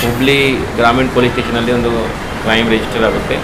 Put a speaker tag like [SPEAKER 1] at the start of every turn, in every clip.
[SPEAKER 1] ಹುಬ್ಳಿ ಗ್ರಾಮೀಣ ಪೊಲೀಸ್ ಸ್ಟೇಷನಲ್ಲಿ ಒಂದು crime register ಆಗುತ್ತೆ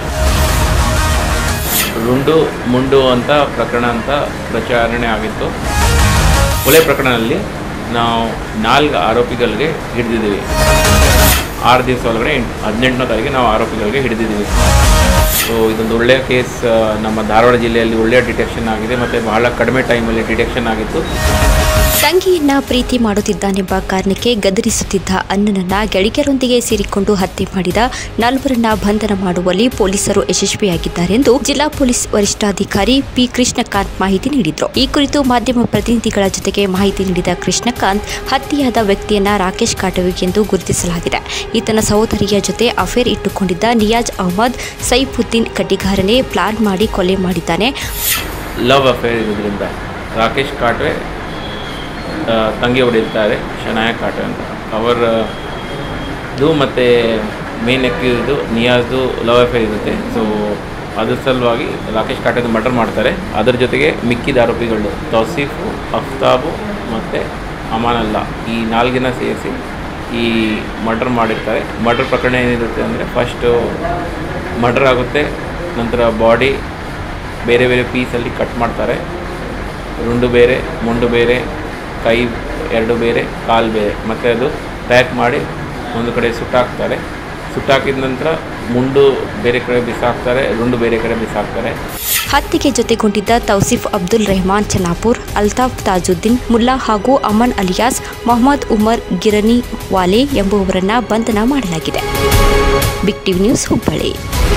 [SPEAKER 1] ರುಂಡು ಮುಂಡು ಅಂತ ಪ್ರಕರಣ ಅಂತ ಪ್ರಚಾರಣೆ ಆಗಿತ್ತು ಕೊಲೆ ಪ್ರಕರಣದಲ್ಲಿ ನಾವು ನಾಲ್ಕು ಆರೋಪಿಗಳಿಗೆ ಹಿಡಿದಿದ್ದೀವಿ ಆರು ದಿವಸ ಒಳಗಡೆ ಎಂಟ್- ಹದಿನೆಂಟನೇ ತಾರೀಕಿಗೆ ನಾವು ಆರೋಪಿಗಳಿಗೆ ಹಿಡಿದಿದ್ದೀವಿ ಸೊ ಇದೊಂದು ಒಳ್ಳೆಯ ಕೇಸ್ ಆ, ನಮ್ಮ ಧಾರವಾಡ ಜಿಲ್ಲೆಯಲ್ಲಿ ಒಳ್ಳೆಯ ಡಿಟೆಕ್ಷನ್ ಆಗಿದೆ ಮತ್ತು ಬಹಳ ಕಡಿಮೆ ಟೈಮಲ್ಲಿ ಡಿಟೆಕ್ಷನ್ ಆಗಿತ್ತು
[SPEAKER 2] ತಂಗಿಯನ್ನ ಪ್ರೀತಿ ಮಾಡುತ್ತಿದ್ದಾನೆಂಬ ಕಾರಣಕ್ಕೆ ಗದರಿಸುತ್ತಿದ್ದ ಅನ್ನನನ್ನ ಗೆಳತಿಯರೊಂದಿಗೆ ಸೇರಿಕೊಂಡು ಹತ್ಯೆ ಮಾಡಿದ ನಾಲ್ವರನ್ನ ಬಂಧನ ಮಾಡುವಲ್ಲಿ ಪೊಲೀಸರು ಯಶಸ್ವಿಯಾಗಿದ್ದಾರೆಂದು ಜಿಲ್ಲಾ ಪೊಲೀಸ್ ವರಿಷ್ಠಾಧಿಕಾರಿ ಪಿ ಕೃಷ್ಣಕಾಂತ್ ಮಾಹಿತಿ ನೀಡಿದರು ಈ ಕುರಿತು ಮಾಧ್ಯಮ ಪ್ರತಿನಿಧಿಗಳ ಜೊತೆಗೆ ಮಾಹಿತಿ ನೀಡಿದ ಕೃಷ್ಣಕಾಂತ್ ಹತ್ಯೆಯಾದ ವ್ಯಕ್ತಿಯನ್ನ ರಾಕೇಶ್ ಕಾಟವಿ ಎಂದು ಗುರುತಿಸಲಾಗಿದೆ ಈತನ ಸಹೋದರಿಯ ಜೊತೆ ಅಫೇರ್ ಇಟ್ಟುಕೊಂಡಿದ್ದ ನಿಯಾಜ್ ಅಹಮದ್ ಸೈಫುದ್ದೀನ್ ಕಡ್ಡಿಗಾರನೇ ಪ್ಲಾನ್ ಮಾಡಿ ಕೊಲೆ ಮಾಡಿದ್ದಾನೆ
[SPEAKER 1] ಲವ್ ಅಫೇರ್ ಇರೋದ್ರಿಂದ ರಾಕೇಶ್ ಕಾಟ್ವೆ ಆ, ತಂಗಿ ಹೊಡೆಯುತ್ತಾರೆ ಶನಾಯ ಕಾಟ್ವೆ ಅಂತ ಅವರ ಇದು ಮತ್ತು ಮೇನ್ ಅಕ್ಯೂಸ್ದು ನಿಯಾಜ್ದು ಲವ್ ಅಫೇರ್ ಇರುತ್ತೆ ಸೊ ಅದ್ರ ಸಲುವಾಗಿ ರಾಕೇಶ್ ಕಾಟೆದು ಮರ್ಡರ್ ಮಾಡ್ತಾರೆ ಅದರ ಜೊತೆಗೆ ಮಿಕ್ಕಿದ ಆರೋಪಿಗಳು ತೌಸೀಫು ಅಫ್ತಾಬು ಮತ್ತು ಅಮಾನಲ್ಲ ಈ ನಾಲ್ಕು ಜನ ಸೇರಿಸಿ ಈ ಮರ್ಡರ್ ಮಾಡಿರ್ತಾರೆ ಮರ್ಡರ್ ಪ್ರಕರಣ ಏನಿರುತ್ತೆ ಅಂದರೆ ಫಸ್ಟು ಮರ್ಡರ್ ಆಗುತ್ತೆ ನಂತರ ಬಾಡಿ ಬೇರೆ ಬೇರೆ ಪೀಸಲ್ಲಿ ಕಟ್ ಮಾಡ್ತಾರೆ ರುಂಡು ಬೇರೆ ಮುಂಡು ಬೇರೆ ಕೈ ಎರಡು ಬೇರೆ ಕಾಲು ಬೇರೆ ಮತ್ತು ಅದು ಪ್ಯಾಕ್ ಮಾಡಿ ಒಂದು ಕಡೆ ಸುಟ್ಟಾಕ್ತಾರೆ ಸುಟ್ಟಾಕಿದ ನಂತರ ಮುಂಡು ಬೇರೆ ಕಡೆ ಬಿಸಾಕ್ತಾರೆ ರುಂಡು ಬೇರೆ ಕಡೆ ಬಿಸಾಕ್ತಾರೆ
[SPEAKER 2] ಹತ್ಯೆಗೆ ಜೊತೆಗೊಂಡಿದ್ದ ತೌಸಿಫ್ ಅಬ್ದುಲ್ ರೆಹಮಾನ್ ಚನಾಪುರ್ ಅಲ್ತಾಫ್ ತಾಜುದ್ದೀನ್ ಮುಲ್ಲಾ ಹಾಗೂ ಅಮನ್ ಅಲಿಯಾಸ್ ಮೊಹಮ್ಮದ್ ಉಮರ್ ಗಿರನಿ ವಾಲೆ ಎಂಬುವರನ್ನ ಬಂಧನ ಮಾಡಲಾಗಿದೆ ಬಿಗ್ ಟಿವಿ ನ್ಯೂಸ್ ಹುಬ್ಬಳ್ಳಿ